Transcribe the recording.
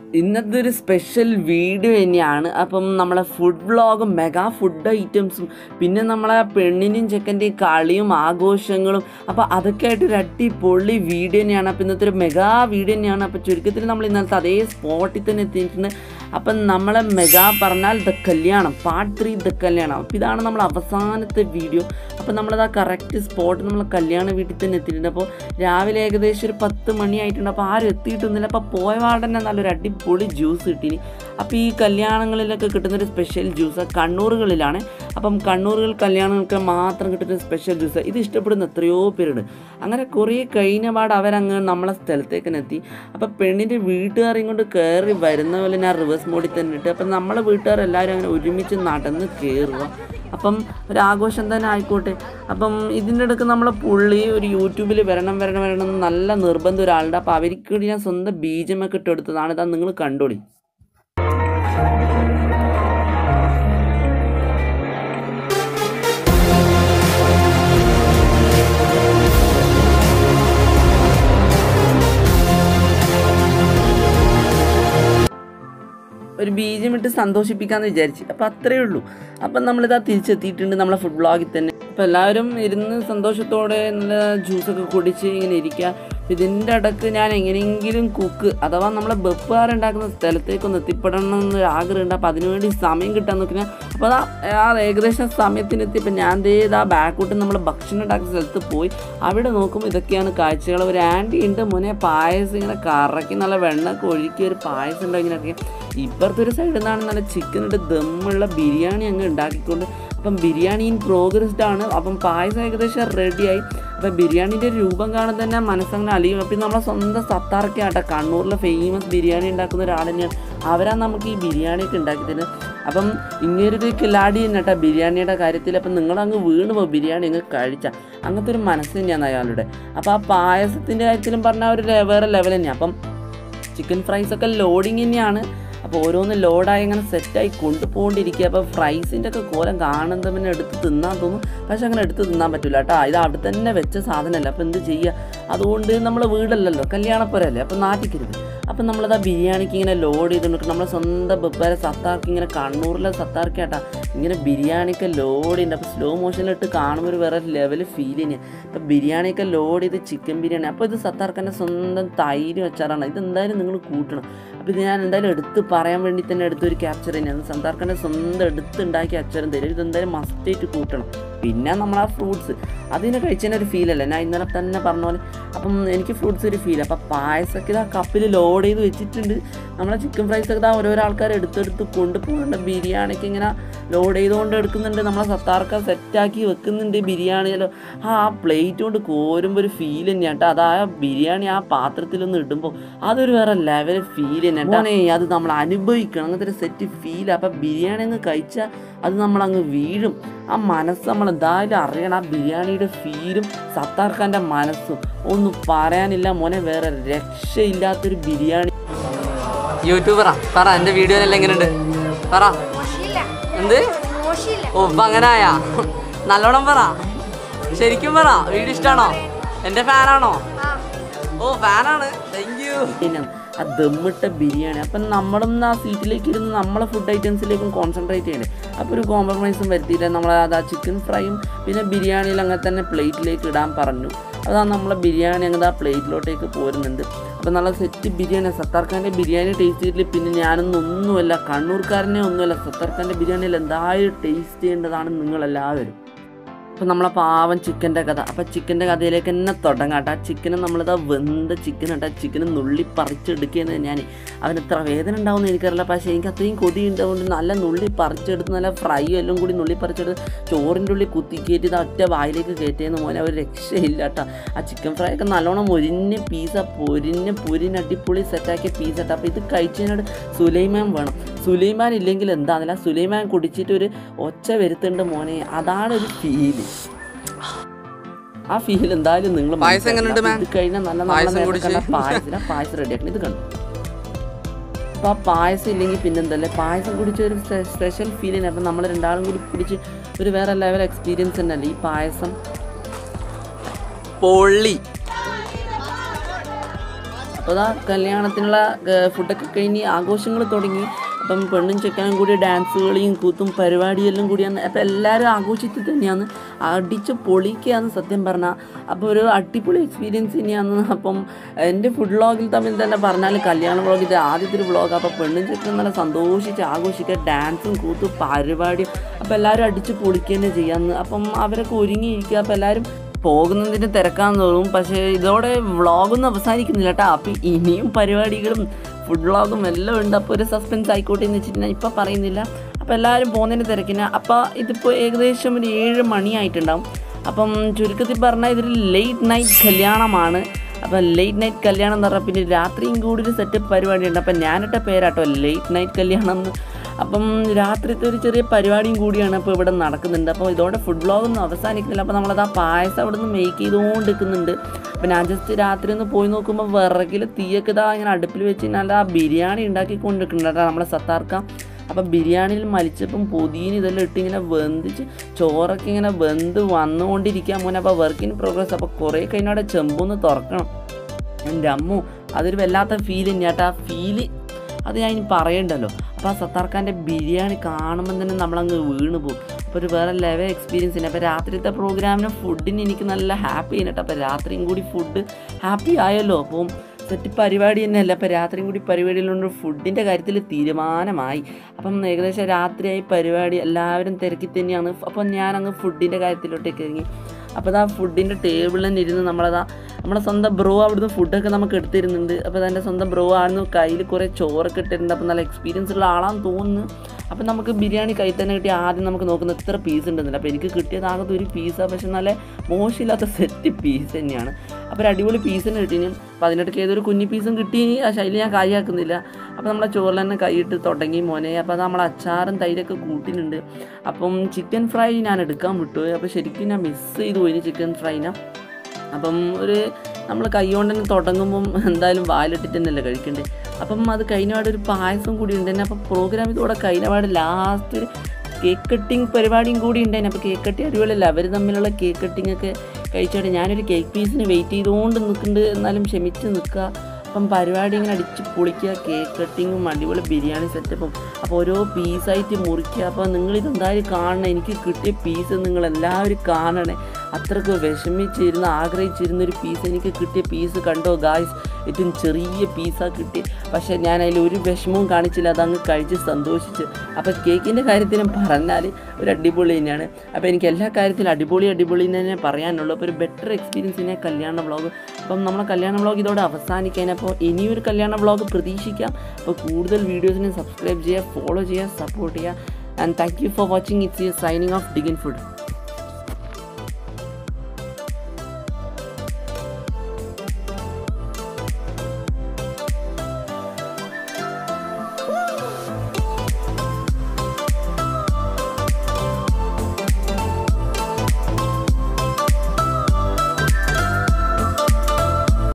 ഇന്നത്തെ ഒരു special video തന്നെയാണ് അപ്പം നമ്മളെ ഫുഡ് വ്ളോഗും മെഗാ ഫുഡ് ഐറ്റംസും പിന്നെ നമ്മളെ പെണ്ണിൻ്റെയും ചെക്കൻ്റെയും കളിയും ആഘോഷങ്ങളും അപ്പോൾ അതൊക്കെ ആയിട്ട് ഒരു അടിപൊളി വീഡിയോ തന്നെയാണ് അപ്പോൾ ഇന്നത്തെ ഒരു മെഗാ വീഡിയോ തന്നെയാണ് അപ്പോൾ ചുരുക്കത്തിൽ നമ്മൾ ഇന്നലത്തെ അതേ സ്പോട്ടിൽ തന്നെ എത്തിയിട്ടുണ്ട് അപ്പം നമ്മളെ മെഗാ പറഞ്ഞാൽ ദ കല്യാണം പാർട്ട് ത്രീ ദ കല്യാണം അപ്പോൾ ഇതാണ് നമ്മൾ അവസാനത്തെ വീഡിയോ അപ്പോൾ നമ്മളത് ആ കറക്റ്റ് സ്പോട്ട് നമ്മൾ കല്യാണ വീട്ടിൽ തന്നെ എത്തിയിട്ടുണ്ട് അപ്പോൾ രാവിലെ ഏകദേശം ഒരു പത്ത് മണിയായിട്ടുണ്ട് അപ്പോൾ ആരും എത്തിയിട്ടൊന്നുമില്ല അപ്പോൾ പോയ പാടന്നെ നല്ലൊരു അടിപൊളി ജ്യൂസ് കിട്ടീനി അപ്പോൾ ഈ കല്യാണങ്ങളിലൊക്കെ കിട്ടുന്നൊരു സ്പെഷ്യൽ ജ്യൂസ് കണ്ണൂറുകളിലാണ് അപ്പം കണ്ണൂറുകൾ കല്യാണങ്ങൾക്ക് മാത്രം കിട്ടുന്ന സ്പെഷ്യൽ ജ്യൂസ് ഇത് ഇഷ്ടപ്പെടുന്ന എത്രയോ പേരുണ്ട് അങ്ങനെ കുറേ കഴിഞ്ഞ പാട് അവരങ്ങ് നമ്മളെ സ്ഥലത്തേക്ക് തന്നെ എത്തി അപ്പോൾ പെണ്ണിൻ്റെ വീട്ടുകാരെയും കൊണ്ട് കയറി വരുന്ന പോലെ ഞാൻ റിവേഴ്സ് മോഡിൽ തന്നെ ഇട്ട് അപ്പം നമ്മളെ വീട്ടുകാരെല്ലാവരും അങ്ങനെ ഒരുമിച്ച് നടന്ന് കയറുക അപ്പം ഒരു ആഘോഷം തന്നെ ആയിക്കോട്ടെ അപ്പം ഇതിൻ്റെ ഇടയ്ക്ക് നമ്മളെ പുള്ളി ഒരു യൂട്യൂബിൽ വരണം വരണം വരണം എന്ന് നല്ല നിർബന്ധം ഒരാളുടെ അപ്പോൾ അവർക്ക് വേണ്ടി ഞാൻ സ്വന്തം ബീജമൊക്കെ ഇട്ടെടുത്തതാണ് ഇതാ നിങ്ങൾ കണ്ടോളി ഒരു ബീജം ഇട്ട് സന്തോഷിപ്പിക്കാന്ന് വിചാരിച്ചു അപ്പം അത്രയേ ഉള്ളൂ അപ്പം നമ്മളിതാ തിരിച്ചെത്തിയിട്ടുണ്ട് നമ്മളെ ഫുഡ് ബ്ലോഗിൽ തന്നെ അപ്പം എല്ലാവരും ഇരുന്ന് സന്തോഷത്തോടെ നല്ല ജ്യൂസൊക്കെ കുടിച്ച് ഇങ്ങനെ ഇരിക്കുക ഇതിൻ്റെ ഇടക്ക് ഞാൻ എങ്ങനെയെങ്കിലും കുക്ക് അഥവാ നമ്മളെ ബെപ്പുകാരുണ്ടാക്കുന്ന സ്ഥലത്തേക്കൊന്ന് എത്തിപ്പെടണം എന്ന് ആഗ്രഹമുണ്ട് അപ്പോൾ അതിനുവേണ്ടി സമയം കിട്ടാൻ നോക്കിയാൽ അപ്പോൾ അതാ ആ ഏകദേശം സമയത്തിനെത്തിയപ്പോൾ ഞാൻ ദേ ഇതാ ബാക്കോട്ട് നമ്മൾ ഭക്ഷണം ഉണ്ടാക്കുന്ന സ്ഥലത്ത് പോയി അവിടെ നോക്കുമ്പോൾ ഇതൊക്കെയാണ് കാഴ്ചകൾ ഒരു ആൻറ്റി ഉണ്ട് മുന്നേ പായസം ഇങ്ങനെ കറക്കി നല്ല വെണ്ണൊക്കെ ഒഴുക്കി ഒരു പായസം ഉണ്ട് ഇങ്ങനെയൊക്കെ ഇപ്പുറത്തെ ഒരു സൈഡിൽ നിന്നാണ് നല്ല ചിക്കൻ ഇട്ട് ദമ്മുള്ള ബിരിയാണി അങ്ങ് ഉണ്ടാക്കിക്കൊണ്ട് അപ്പം ബിരിയാണി ഇൻ പ്രോഗ്രസ്ഡ് ആണ് അപ്പം പായസം ഏകദേശം റെഡിയായി അപ്പം ബിരിയാണീൻ്റെ രൂപം കാണാൻ തന്നെ മനസ്സങ്ങനെ അലിയും അപ്പം നമ്മളെ സ്വന്തം സത്താറൊക്കെ ആട്ടെ കണ്ണൂരിലെ ഫേമസ് ബിരിയാണി ഉണ്ടാക്കുന്ന ഒരാൾ തന്നെയാണ് അവരാണ് നമുക്ക് ഈ ബിരിയാണിയൊക്കെ ഉണ്ടാക്കി തരുന്നത് അപ്പം ഇങ്ങനൊരു കിലാടി തന്നെ കേട്ടോ ബിരിയാണിയുടെ കാര്യത്തിൽ അപ്പം നിങ്ങളങ്ങ് വീണ് പോകും ബിരിയാണി അങ്ങ് കഴിച്ച അങ്ങനത്തെ ഒരു മനസ്സ് തന്നെയാണ് അയാളുടെ അപ്പോൾ ആ പായസത്തിൻ്റെ കാര്യത്തിലും പറഞ്ഞാൽ ഒരു ലെ- വേറെ ലെവൽ തന്നെയാണ് അപ്പം ചിക്കൻ ഫ്രൈസ് ഒക്കെ ലോഡിങ് തന്നെയാണ് അപ്പോൾ ഓരോന്ന് ലോഡായി അങ്ങനെ സെറ്റായി കൊണ്ടുപോകൊണ്ടിരിക്കുക അപ്പോൾ ഫ്രൈസിൻ്റെ ഒക്കെ കോലം കാണുന്നത് പിന്നെ എടുത്ത് തിന്നാൻ തോന്നും പക്ഷെ അങ്ങനെ എടുത്ത് തിന്നാൻ പറ്റില്ല കേട്ടോ ഇത് അവിടെ തന്നെ വെച്ച സാധനമല്ല അപ്പോൾ എന്ത് ചെയ്യുക അതുകൊണ്ട് നമ്മൾ വീടല്ലല്ലോ കല്യാണപ്പുരല്ലേ അപ്പോൾ നാട്ടിക്കരുത് അപ്പം നമ്മളത് ആ ബിരിയാണിക്ക് ഇങ്ങനെ ലോഡ് ചെയ്ത് നമ്മളെ സ്വന്തം ബെപ്പേരെ സത്താർക്ക് ഇങ്ങനെ കണ്ണൂരിലെ സത്താർക്ക് കേട്ടാ ഇങ്ങനെ ബിരിയാണിയൊക്കെ ലോഡ് ചെയ്യുന്നുണ്ട് അപ്പോൾ സ്ലോ മോഷനിലിട്ട് കാണുമ്പോൾ ഒരു വേറെ ലെവൽ ഫീൽ ചെയ്യുന്നത് അപ്പോൾ ബിരിയാണിയൊക്കെ ലോഡ് ചെയ്ത് ചിക്കൻ ബിരിയാണി അപ്പോൾ ഇത് സത്താർക്കൻ്റെ സ്വന്തം തൈര് വെച്ചാറാണ് ഇത് എന്തായാലും നിങ്ങൾ കൂട്ടണം അപ്പോൾ ഇത് ഞാൻ എന്തായാലും എടുത്ത് പറയാൻ വേണ്ടി തന്നെ എടുത്തൊരു ക്യാപ്ചർ തന്നെയാണ് സത്താർക്കൻ്റെ സ്വന്തം എടുത്തുണ്ടാക്കിയ അച്ചരം തരും ഇത് എന്തായാലും മസ്റ്റായിട്ട് കൂട്ടണം പിന്നെ നമ്മൾ ആ ഫ്രൂട്ട്സ് അതിനെ കഴിച്ചതിന് ഒരു ഫീലല്ല ഞാൻ ഇന്നലെ തന്നെ പറഞ്ഞ പോലെ അപ്പം എനിക്ക് ഫ്രൂട്ട്സ് ഒരു ഫീൽ അപ്പം പായസമൊക്കെ ഇതാ കപ്പിൽ ലോഡ് ചെയ്ത് വെച്ചിട്ടുണ്ട് നമ്മളെ ചിക്കൻ ഫ്രൈസ് ഒക്കെ ഇതാ ഓരോരോ ആൾക്കാർ എടുത്തെടുത്ത് കൊണ്ടുപോകുന്നുണ്ട് ബിരിയാണിക്ക് ഇങ്ങനെ ലോഡ് ചെയ്തുകൊണ്ട് എടുക്കുന്നുണ്ട് നമ്മളെ സത്താർക്ക സെറ്റാക്കി വെക്കുന്നുണ്ട് ബിരിയാണിയല്ലോ ആ ആ പ്ലേറ്റ് കൊണ്ട് കോരുമ്പോൾ ഒരു ഫീൽ തന്നെയാണ് കേട്ടോ അത് ആ ബിരിയാണി ആ പാത്രത്തിലൊന്ന് ഇടുമ്പോൾ അതൊരു വേറെ ലെവൽ ഫീൽ തന്നെ കേട്ടോ അത് നമ്മൾ അനുഭവിക്കണം അങ്ങനത്തെ ഒരു സെറ്റ് ഫീൽ അപ്പം ബിരിയാണി അങ്ങ് കഴിച്ചാൽ അത് നമ്മളങ്ങ് വീഴും ആ മനസ്സ് നമ്മൾ എന്തായാലും അറിയണം ആ ബിരിയാണിയുടെ ഫീലും സത്താർഖാൻ്റെ മനസ്സും ഒന്നും പറയാനില്ല മോനെ വേറെ രക്ഷയില്ലാത്തൊരു ബിരിയാണി യൂട്യൂബറാ പറ എന്റെ വീഡിയോനെല്ലാം എങ്ങനെയുണ്ട് പറ മോശമില്ല എന്ത് മോശമില്ല ഓ ഇപ്പൊ അങ്ങനെ ആയാ നല്ലോണം പറ ശരിക്കും പറ വീഡിയോ ഇഷ്ടാണോ എന്റെ ഫാനാണോ ആ ഓ ഫാനാണ് താങ്ക് യു പിന്നെ ആ ദമ്മിട്ട ബിരിയാണി അപ്പം നമ്മളും ആ സീറ്റിലേക്ക് ഇരുന്ന് നമ്മളെ ഫുഡ് ഐറ്റംസിലേക്കും കോൺസെൻട്രേറ്റ് ചെയ്യണേ അപ്പോൾ ഒരു കോംപ്രമൈസും വരുത്തിയില്ല നമ്മൾ അത് ആ ചിക്കൻ ഫ്രൈയും പിന്നെ ബിരിയാണിയിൽ അങ്ങനെ തന്നെ പ്ലേറ്റിലേക്ക് ഇടാൻ പറഞ്ഞു അതാ നമ്മളെ ബിരിയാണി അങ്ങനെ ആ പ്ലേറ്റിലോട്ടേക്ക് പോരുന്നുണ്ട് അപ്പം നല്ല സെറ്റ് ബിരിയാണി സത്താർഖാൻ്റെ ബിരിയാണി ടേസ്റ്റ് ചെയ്തിട്ട് പിന്നെ ഞാനൊന്നും ഒന്നുമല്ല കണ്ണൂർക്കാരനെ ഒന്നുമല്ല സത്താർഖാൻ്റെ ബിരിയാണിയിൽ എന്തായാലും ടേസ്റ്റ് ചെയ്യേണ്ടതാണ് നിങ്ങളെല്ലാവരും അപ്പം നമ്മളെ പാവം ചിക്കൻ്റെ കഥ അപ്പം ചിക്കൻ്റെ കഥയിലേക്ക് തന്നെ തുടങ്ങാട്ടെ ആ ചിക്കനെ നമ്മളിതാ വെന്ത ചിക്കൻ ഇട്ടാ ചിക്കന് നുള്ളി പറിച്ചെടുക്കുകയെന്ന് ഞാൻ അവന് എത്ര വേദന ഉണ്ടാവുമെന്ന് എനിക്കറിയില്ല പക്ഷേ എനിക്ക് അത്രയും കൊതി ഉണ്ടാവുകൊണ്ട് നല്ല നുള്ളി പറിച്ചെടുത്ത് നല്ല ഫ്രൈ എല്ലാം കൂടി നുള്ളി പറിച്ചെടുത്ത് ചോറിൻ്റെ ഉള്ളിൽ കുത്തി കയറ്റി ഇത് ഒറ്റ വായിലേക്ക് കയറ്റിയെന്ന് മോനെ ഒരു രക്ഷയില്ല കേട്ടോ ആ ചിക്കൻ ഫ്രൈ ഒക്കെ നല്ലോണം മൊരിഞ്ഞ പീസ പൊരിഞ്ഞ് പൊരിഞ്ഞ് അടിപൊളി സെറ്റാക്കിയ പീസ കേട്ടോ അപ്പോൾ ഇത് കഴിച്ചതിനോട് സുലൈമാൻ വേണം സുലൈമാൻ ഇല്ലെങ്കിൽ എന്താണെന്നില്ല സുലൈമാൻ കുടിച്ചിട്ട് ഒരു ഒച്ച വരുത്തുണ്ട് മോനെ അതാണ് ഒരു ഫീല് ആ ഫീൽ എന്തായാലും നിങ്ങൾ പായസം എങ്ങനെയുണ്ട്, മാം? ഇത് കഴിഞ്ഞാൽ നല്ല നല്ല പായസം നേരത്തെ കുടിച്ച്? കണ്ട പായസം ആ പായസം റെഡിയാക്കണം ഇത് കണ്ടു അപ്പോൾ ആ പായസം ഇല്ലെങ്കിൽ പിന്നെന്തല്ലേ പായസം കുടിച്ച ഒരു സ്പെഷ്യൽ ഫീലിന് അപ്പം നമ്മൾ രണ്ടാളും കൂടി കുടിച്ച് ഒരു വേറെ ലെവൽ എക്സ്പീരിയൻസ് തന്നെയല്ലേ ഈ പായസം പൊള്ളി അപ്പോൾ അപ്പോൾ അതാ കല്യാണത്തിനുള്ള ഏർ, ഫുഡൊക്കെ കഴിഞ്ഞ് ആഘോഷങ്ങൾ തുടങ്ങി അപ്പം പെണ്ണും ചെക്കനും കൂടി ഡാൻസ് കളിയും കൂത്തും പരിപാടിയെല്ലാം കൂടിയാണ് അപ്പോൾ എല്ലാവരും ആഘോഷത്തിൽ തന്നെയാണ് അടിച്ച് പൊളിക്കുകയാണ് സത്യം പറഞ്ഞാൽ അപ്പോൾ ഒരു അടിപൊളി എക്സ്പീരിയൻസ് തന്നെയാണ് അപ്പം എൻ്റെ ഫുഡ് വ്ളോഗിൽ തമ്മിൽ തന്നെ പറഞ്ഞാൽ കല്യാണ വ്ളോഗ് ഇത് ആദ്യത്തെ ഒരു വ്ളോഗ് അപ്പോൾ പെണ്ണും ചെക്കനും നല്ല സന്തോഷിച്ച് ആഘോഷിക്കുക ഡാൻസും കൂത്തും പരിപാടിയും അപ്പോൾ എല്ലാവരും അടിച്ച് പൊളിക്കുക തന്നെ ചെയ്യാമെന്ന് അപ്പം അവരൊക്കെ ഒരുങ്ങിയിരിക്കുക അപ്പോൾ എല്ലാവരും പോകുന്നതിന് തിരക്കാന്ന് തോന്നും പക്ഷേ ഇതോടെ വ്ളോഗൊന്നും അവസാനിക്കുന്നില്ല കേട്ടോ അപ്പം ഇനിയും പരിപാടികളും ഫുഡ് വ്ളോഗും എല്ലാം ഉണ്ട് അപ്പോൾ ഒരു സസ്പെൻസ് ആയിക്കോട്ടെ എന്ന് വെച്ചിട്ട് ഞാൻ ഇപ്പം പറയുന്നില്ല അപ്പോൾ എല്ലാവരും പോകുന്നതിന് തിരക്കിന് അപ്പോൾ ഇതിപ്പോൾ ഏകദേശം ഒരു ഏഴ് മണിയായിട്ടുണ്ടാവും അപ്പം ചുരുക്കത്തിൽ പറഞ്ഞാൽ ഇതൊരു ലേറ്റ് നൈറ്റ് കല്യാണമാണ് അപ്പം ലേറ്റ് നൈറ്റ് കല്യാണം എന്ന് പറഞ്ഞാൽ പിന്നെ രാത്രിയും കൂടി ഒരു സെറ്റ് പരിപാടിയുണ്ട് അപ്പം ഞാനിട്ട പേരാട്ടോ ലേറ്റ് നൈറ്റ് കല്യാണം എന്ന് അപ്പം രാത്രിത്തെ ഒരു ചെറിയ പരിപാടിയും കൂടിയാണ് ഇപ്പോൾ ഇവിടെ നടക്കുന്നുണ്ട് അപ്പോൾ ഇതോടെ ഫുഡ് ബ്ലോഗൊന്നും അവസാനിക്കുന്നില്ല അപ്പോൾ നമ്മളത് ആ പായസം അവിടെ നിന്ന് മേക്ക് ചെയ്തുകൊണ്ട് നിൽക്കുന്നുണ്ട് അപ്പം ഞാൻ ജസ്റ്റ് രാത്രി ഒന്ന് പോയി നോക്കുമ്പോൾ വിറകിൽ തീയൊക്കെ ഇതാ ഇങ്ങനെ അടുപ്പിൽ വെച്ച് നല്ല ആ ബിരിയാണി ഉണ്ടാക്കിക്കൊണ്ട് നിൽക്കുന്നുണ്ട് കേട്ടോ നമ്മളെ സത്താർക്ക അപ്പം ബിരിയാണിയിൽ മലിച്ചപ്പം പുതിയ ഇതെല്ലാം ഇട്ട് ഇങ്ങനെ വെന്തിച്ച് ചോറൊക്കെ ഇങ്ങനെ വെന്ത് വന്നുകൊണ്ടിരിക്കാൻ മോനെ അപ്പോൾ വർക്ക് ഇൻ പ്രോഗ്രസ് അപ്പോൾ കുറേ കഴിഞ്ഞവിടെ ചെമ്പൊന്ന് തുറക്കണം എൻ്റെ അമ്മു അതൊരു വല്ലാത്ത ഫീൽ തന്നെയാട്ടോ ആ ഫീല് അത് ഞാൻ ഇനി പറയണ്ടല്ലോ അപ്പോൾ ആ സത്താർക്കാൻ്റെ ബിരിയാണി കാണുമ്പോൾ തന്നെ നമ്മളങ്ങ് വീണ് പോകും അപ്പോൾ ഒരു വേറെ ലെവൽ എക്സ്പീരിയൻസ് തന്നെ അപ്പോൾ രാത്രിത്തെ പ്രോഗ്രാമിന് ഫുഡിന് എനിക്ക് നല്ല ഹാപ്പി ചെയ്യുന്നുണ്ട് അപ്പോൾ രാത്രിയും കൂടി ഫുഡ് ഹാപ്പി ആയല്ലോ അപ്പം സെറ്റ് പരിപാടി തന്നെയല്ല അപ്പോൾ രാത്രിയും കൂടി പരിപാടിയിലുണ്ട് ഫുഡിൻ്റെ കാര്യത്തിൽ തീരുമാനമായി അപ്പം ഏകദേശം രാത്രിയായി പരിപാടി എല്ലാവരും തിരക്കി തന്നെയാണ് അപ്പം ഞാനങ്ങ് ഫുഡിൻ്റെ കാര്യത്തിലോട്ടേക്ക് ഇറങ്ങി അപ്പോൾ ആ ഫുഡിൻ്റെ ടേബിളിൽ തന്നെ ഇരുന്ന് നമ്മളതാ നമ്മളെ സ്വന്തം ബ്രോ അവിടുന്ന് ഫുഡൊക്കെ നമുക്ക് എടുത്തിരുന്നുണ്ട് അപ്പോൾ അതെൻ്റെ സ്വന്തം ബ്രോ ആയിരുന്നു കയ്യിൽ കുറേ ചോറൊക്കെ ഇട്ടിട്ടുണ്ട് അപ്പോൾ നല്ല എക്സ്പീരിയൻസ് ഉള്ള ആളാന്ന് തോന്നുന്നു അപ്പോൾ നമുക്ക് ബിരിയാണി കയ്യിൽ തന്നെ കിട്ടി ആദ്യം നമുക്ക് നോക്കുന്ന എത്ര പീസ് ഉണ്ടെന്നില്ല അപ്പോൾ എനിക്ക് കിട്ടിയത് ആകെ ഒരു പീസാണ് പക്ഷെ നല്ല മോശമില്ലാത്ത സെറ്റ് പീസ് തന്നെയാണ് അപ്പോൾ ഒരു അടിപൊളി പീസ് തന്നെ കിട്ടീന് അപ്പോൾ അതിനിടയ്ക്ക് ഏതൊരു കുഞ്ഞി പീസും കിട്ടി ആ ശൈലി ഞാൻ കാര്യമാക്കുന്നില്ല അപ്പോൾ നമ്മളെ ചോറിൽ തന്നെ കൈയിട്ട് തുടങ്ങി മോനെ അപ്പോൾ അത് നമ്മളെ അച്ചാറും തൈരൊക്കെ കൂട്ടിയിട്ടുണ്ട് അപ്പം ചിക്കൻ ഫ്രൈ ഞാൻ എടുക്കാൻ വിട്ടു അപ്പോൾ ശരിക്കും ഞാൻ മിസ് ചെയ്തു പോയി ചിക്കൻ ഫ്രൈനെ അപ്പം ഒരു നമ്മൾ കൈകൊണ്ട് തന്നെ തുടങ്ങുമ്പം എന്തായാലും വായിലിട്ടിട്ട് തന്നെയല്ലേ കഴിക്കണ്ടേ അപ്പം അത് കഴിഞ്ഞപാട് ഒരു പായസം കൂടി ഉണ്ട് തന്നെ അപ്പം പ്രോഗ്രാം ഇതോടെ കഴിഞ്ഞപാട് ലാസ്റ്റ് ഒരു കേക്ക് കട്ടിങ് പരിപാടിയും കൂടി ഉണ്ടായിരുന്നു അപ്പോൾ കേക്ക് കട്ടി അടിപൊളിയല്ല അവർ തമ്മിലുള്ള കേക്ക് കട്ടിങ് ഒക്കെ കഴിച്ചോട്ടെ ഞാനൊരു കേക്ക് പീസിന് വെയിറ്റ് ചെയ്തുകൊണ്ട് നിൽക്കുന്നുണ്ട് എന്നാലും ക്ഷമിച്ച് നിൽക്കുക അപ്പം പരിപാടി ഇങ്ങനെ അടിച്ച് പൊളിക്കുക കേക്ക് കട്ടിങ്ങും അടിപൊളി ബിരിയാണി സെറ്റപ്പും അപ്പോൾ ഓരോ പീസായിട്ട് മുറിക്കുക അപ്പോൾ നിങ്ങൾ ഇതെന്തായാലും കാണണം എനിക്ക് കിട്ടിയ പീസ് നിങ്ങൾ എല്ലാവരും കാണണേ അത്രക്ക് വിഷമിച്ചിരുന്ന് ആഗ്രഹിച്ചിരുന്ന ഒരു പീസ് എനിക്ക് കിട്ടിയ പീസ് കണ്ടോ ഗായ്സ് ഏറ്റവും ചെറിയ പീസാണ് കിട്ടി പക്ഷേ ഞാൻ അതിൽ ഒരു വിഷമവും കാണിച്ചില്ല അതങ്ങ് കഴിച്ച് സന്തോഷിച്ച് അപ്പോൾ കേക്കിൻ്റെ കാര്യത്തിലും പറഞ്ഞാൽ ഒരു അടിപൊളി തന്നെയാണ് അപ്പോൾ എനിക്ക് എല്ലാ കാര്യത്തിലും അടിപൊളി അടിപൊളി എന്ന് തന്നെ പറയാനുള്ളൂ അപ്പോൾ ഒരു ബെറ്റർ എക്സ്പീരിയൻസിനെ കല്യാണ വ്ളോഗ് അപ്പം നമ്മളെ കല്യാണ വ്ളോഗ് ഇതോടെ അവസാനിക്കാൻ അപ്പോൾ ഇനിയൊരു കല്യാണ വ്ളോഗ് പ്രതീക്ഷിക്കാം അപ്പോൾ കൂടുതൽ വീഡിയോസിനെ സബ്സ്ക്രൈബ് ചെയ്യുക ഫോളോ ചെയ്യുക സപ്പോർട്ട് ചെയ്യുക and thank you for watching it's you signing off dig in food